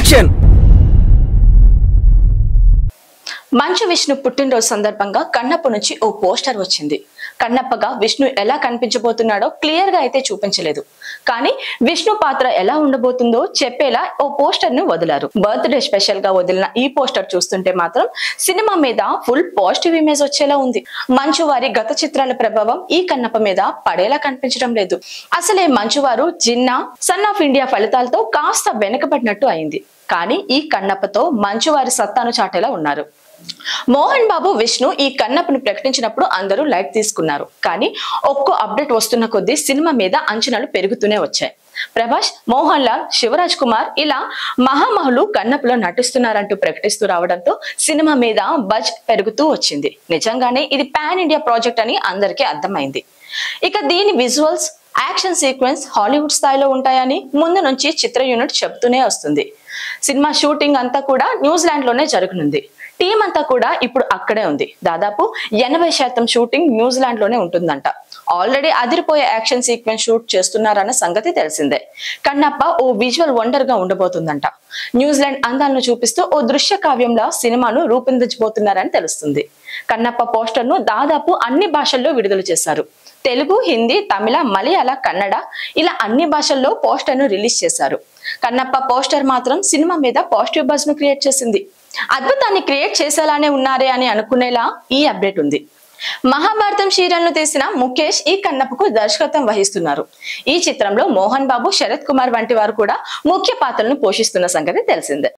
action మంచు విష్ణు పుట్టినరోజు సందర్భంగా కన్నప్ప నుంచి ఓ పోస్టర్ వచ్చింది కన్నప్పగా విష్ణు ఎలా కనిపించబోతున్నాడో క్లియర్ గా అయితే చూపించలేదు కానీ విష్ణు పాత్ర ఎలా ఉండబోతుందో చెప్పేలా ఓ పోస్టర్ ను వదిలారు బర్త్డే స్పెషల్ గా వదిలిన ఈ పోస్టర్ చూస్తుంటే మాత్రం సినిమా మీద ఫుల్ పాజిటివ్ ఇమేజ్ వచ్చేలా ఉంది మంచు వారి గత చిత్రాల ప్రభావం ఈ కన్నప్ప మీద పడేలా కనిపించడం లేదు అసలే మంచువారు జిన్నా సన్ ఆఫ్ ఇండియా ఫలితాలతో కాస్త వెనుకబడినట్టు అయింది కానీ ఈ కన్నప్పతో మంచువారి సత్తాను చాటేలా ఉన్నారు మోహన్ బాబు విష్ణు ఈ కన్నప్పను ప్రకటించినప్పుడు అందరూ లైట్ తీసుకున్నారు కానీ ఒక్కో అప్డేట్ వస్తున్న కొద్దీ సినిమా మీద అంచనాలు పెరుగుతూనే వచ్చాయి ప్రభాస్ మోహన్ లాల్ శివరాజ్ కుమార్ ఇలా మహామహులు కన్నప్పలో నటిస్తున్నారంటూ ప్రకటిస్తూ రావడంతో సినిమా మీద బజ్ పెరుగుతూ వచ్చింది నిజంగానే ఇది పాన్ ఇండియా ప్రాజెక్ట్ అని అందరికీ అర్థమైంది ఇక దీని విజువల్స్ యాక్షన్ సీక్వెన్స్ హాలీవుడ్ స్థాయిలో ఉంటాయని ముందు నుంచి చిత్ర యూనిట్ చెప్తూనే వస్తుంది సినిమా షూటింగ్ అంతా కూడా న్యూజిలాండ్ లోనే జరగనుంది టీం అంతా కూడా ఇప్పుడు అక్కడే ఉంది దాదాపు ఎనభై శాతం షూటింగ్ న్యూజిలాండ్ లోనే ఉంటుందంట ఆల్రెడీ అదిరిపోయే యాక్షన్ సీక్వెన్స్ షూట్ చేస్తున్నారన్న సంగతి తెలిసిందే కన్నప్ప ఓ విజువల్ వండర్ గా ఉండబోతుందంట న్యూజిలాండ్ అందాలను చూపిస్తూ ఓ దృశ్య కావ్యంలా సినిమాను రూపొందించబోతున్నారని తెలుస్తుంది కన్నప్ప పోస్టర్ ను దాదాపు అన్ని భాషల్లో విడుదల చేశారు తెలుగు హిందీ తమిళ మలయాళ కన్నడ ఇలా అన్ని భాషల్లో పోస్టర్ ను రిలీజ్ చేశారు కన్నప్ప పోస్టర్ మాత్రం సినిమా మీద పాజిటివ్ బజ్ ను క్రియేట్ చేసింది అద్భుతాన్ని క్రియేట్ చేసేలానే ఉన్నారే అని అనుకునేలా ఈ అప్డేట్ ఉంది మహాభారతం సీరియల్ ను తీసిన ముఖేష్ ఈ కన్నప్పకు దర్శకత్వం వహిస్తున్నారు ఈ చిత్రంలో మోహన్ బాబు శరత్ కుమార్ వంటి వారు కూడా ముఖ్య పాత్రలను పోషిస్తున్న సంగతి తెలిసిందే